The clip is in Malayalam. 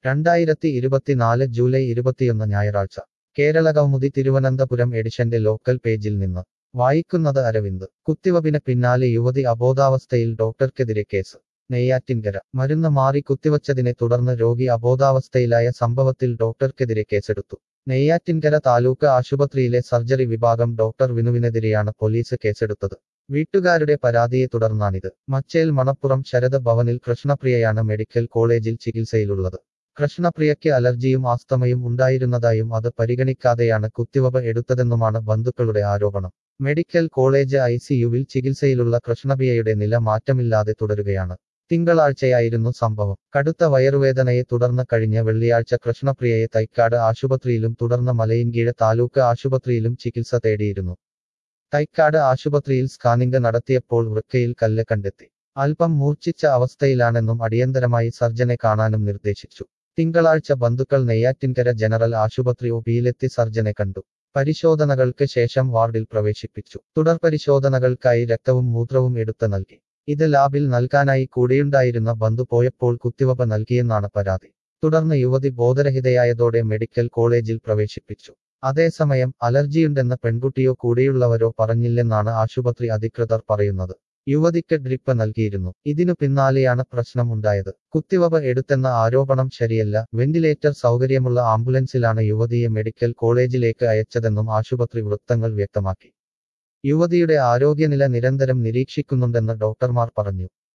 രണ്ടായിരത്തി ഇരുപത്തിനാല് ജൂലൈ ഇരുപത്തിയൊന്ന് ഞായറാഴ്ച കേരള കൗമുദി തിരുവനന്തപുരം എഡിഷന്റെ ലോക്കൽ പേജിൽ നിന്ന് വായിക്കുന്നത് അരവിന്ദ് കുത്തിവപ്പിന് പിന്നാലെ യുവതി അബോധാവസ്ഥയിൽ ഡോക്ടർക്കെതിരെ കേസ് നെയ്യാറ്റിൻകര മരുന്ന് മാറി കുത്തിവച്ചതിനെ തുടർന്ന് രോഗി അബോധാവസ്ഥയിലായ സംഭവത്തിൽ ഡോക്ടർക്കെതിരെ കേസെടുത്തു നെയ്യാറ്റിൻകര താലൂക്ക് ആശുപത്രിയിലെ സർജറി വിഭാഗം ഡോക്ടർ വിനുവിനെതിരെയാണ് പോലീസ് കേസെടുത്തത് വീട്ടുകാരുടെ പരാതിയെ തുടർന്നാണിത് മച്ചേൽ മണപ്പുറം ശരദ ഭവനിൽ കൃഷ്ണപ്രിയയാണ് മെഡിക്കൽ കോളേജിൽ ചികിത്സയിലുള്ളത് കൃഷ്ണപ്രിയയ്ക്ക് അലർജിയും ആസ്തമയും ഉണ്ടായിരുന്നതായും അത് പരിഗണിക്കാതെയാണ് കുത്തിവപ്പ് എടുത്തതെന്നുമാണ് ബന്ധുക്കളുടെ ആരോപണം മെഡിക്കൽ കോളേജ് ഐ സിയുവിൽ ചികിത്സയിലുള്ള കൃഷ്ണപ്രിയയുടെ നില മാറ്റമില്ലാതെ തുടരുകയാണ് തിങ്കളാഴ്ചയായിരുന്നു സംഭവം കടുത്ത വയറുവേദനയെ തുടർന്ന് കഴിഞ്ഞ വെള്ളിയാഴ്ച കൃഷ്ണപ്രിയയെ തൈക്കാട് ആശുപത്രിയിലും തുടർന്ന് മലയിൻകീഴ് താലൂക്ക് ആശുപത്രിയിലും ചികിത്സ തേടിയിരുന്നു തൈക്കാട് ആശുപത്രിയിൽ സ്കാനിംഗ് നടത്തിയപ്പോൾ വൃക്കയിൽ കല്ല് കണ്ടെത്തി അല്പം മൂർച്ഛിച്ച അവസ്ഥയിലാണെന്നും അടിയന്തരമായി സർജനെ കാണാനും നിർദ്ദേശിച്ചു തിങ്കളാഴ്ച ബന്ധുക്കൾ നെയ്യാറ്റിൻകര ജനറൽ ആശുപത്രി ഒപിയിലെത്തി സർജനെ കണ്ടു പരിശോധനകൾക്ക് ശേഷം വാർഡിൽ പ്രവേശിപ്പിച്ചു തുടർ പരിശോധനകൾക്കായി രക്തവും മൂത്രവും എടുത്ത് നൽകി ഇത് ലാബിൽ നൽകാനായി കൂടെയുണ്ടായിരുന്ന ബന്ധു പോയപ്പോൾ കുത്തിവപ്പ് നൽകിയെന്നാണ് പരാതി തുടർന്ന് യുവതി ബോധരഹിതയായതോടെ മെഡിക്കൽ കോളേജിൽ പ്രവേശിപ്പിച്ചു അതേസമയം അലർജിയുണ്ടെന്ന് പെൺകുട്ടിയോ കൂടെയുള്ളവരോ പറഞ്ഞില്ലെന്നാണ് ആശുപത്രി അധികൃതർ പറയുന്നത് യുവതിക്ക് ഡ്രിപ്പ് നൽകിയിരുന്നു ഇതിനു പിന്നാലെയാണ് പ്രശ്നം ഉണ്ടായത് കുത്തിവപ്പ് എടുത്തെന്ന ആരോപണം ശരിയല്ല വെന്റിലേറ്റർ സൗകര്യമുള്ള ആംബുലൻസിലാണ് യുവതിയെ മെഡിക്കൽ കോളേജിലേക്ക് അയച്ചതെന്നും ആശുപത്രി വൃത്തങ്ങൾ വ്യക്തമാക്കി യുവതിയുടെ ആരോഗ്യനില നിരന്തരം നിരീക്ഷിക്കുന്നുണ്ടെന്ന് ഡോക്ടർമാർ പറഞ്ഞു